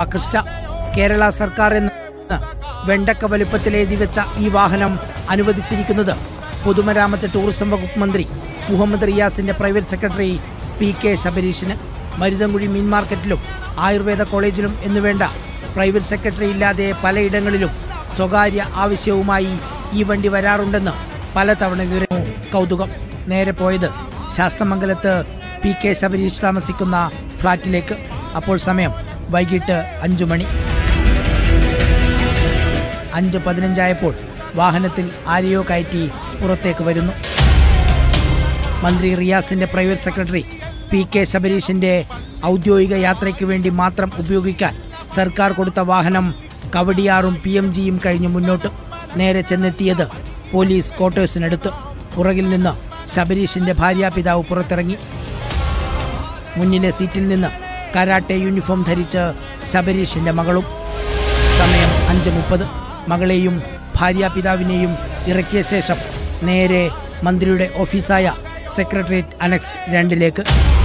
കൃഷ്ണ കേരള സർക്കാർ എന്ന് വെണ്ടക്ക വലുപ്പത്തിൽ എഴുതി വെച്ച ഈ വാഹനം അനുവദിച്ചിരിക്കുന്നത് പൊതുമരാമത്ത് ടൂറിസം വകുപ്പ് മന്ത്രി മുഹമ്മദ് റിയാസിന്റെ പ്രൈവറ്റ് സെക്രട്ടറി പി കെ ശബരീഷിന് മരുതൻകുഴി മീൻ മാർക്കറ്റിലും ആയുർവേദ കോളേജിലും എന്നുവേണ്ട പ്രൈവറ്റ് സെക്രട്ടറി ഇല്ലാതെ പലയിടങ്ങളിലും സ്വകാര്യ ആവശ്യവുമായി ഈ വണ്ടി വരാറുണ്ടെന്ന് പലതവണ വിവരം കൗതുകം നേരെ പോയത് ശാസ്തമംഗലത്ത് പി കെ ശബരീഷ് താമസിക്കുന്ന ഫ്ളാറ്റിലേക്ക് അപ്പോൾ സമയം വൈകിട്ട് അഞ്ചു മണി അഞ്ച് പതിനഞ്ചായപ്പോൾ വാഹനത്തിൽ ആരെയോ കയറ്റി പുറത്തേക്ക് വരുന്നു മന്ത്രി റിയാസിന്റെ പ്രൈവറ്റ് സെക്രട്ടറി പി കെ ശബരീഷിന്റെ ഔദ്യോഗിക യാത്രയ്ക്ക് വേണ്ടി മാത്രം ഉപയോഗിക്കാൻ സർക്കാർ കൊടുത്ത വാഹനം കവടിയാറും പി എം ജിയും കഴിഞ്ഞ് മുന്നോട്ട് നേരെ ചെന്നെത്തിയത് പോലീസ് ക്വാർട്ടേഴ്സിനടുത്ത് പുറകിൽ നിന്ന് ശബരീഷിന്റെ ഭാര്യാപിതാവ് പുറത്തിറങ്ങി മുന്നിലെ സീറ്റിൽ നിന്ന് കരാട്ടെ യൂണിഫോം ധരിച്ച് ശബരീഷിന്റെ മകളും സമയം അഞ്ച് മുപ്പത് മകളെയും ഭാര്യാപിതാവിനെയും ഇറക്കിയ ശേഷം നേരെ മന്ത്രിയുടെ ഓഫീസായ സെക്രട്ടേറിയറ്റ് അനക്സ് രണ്ടിലേക്ക്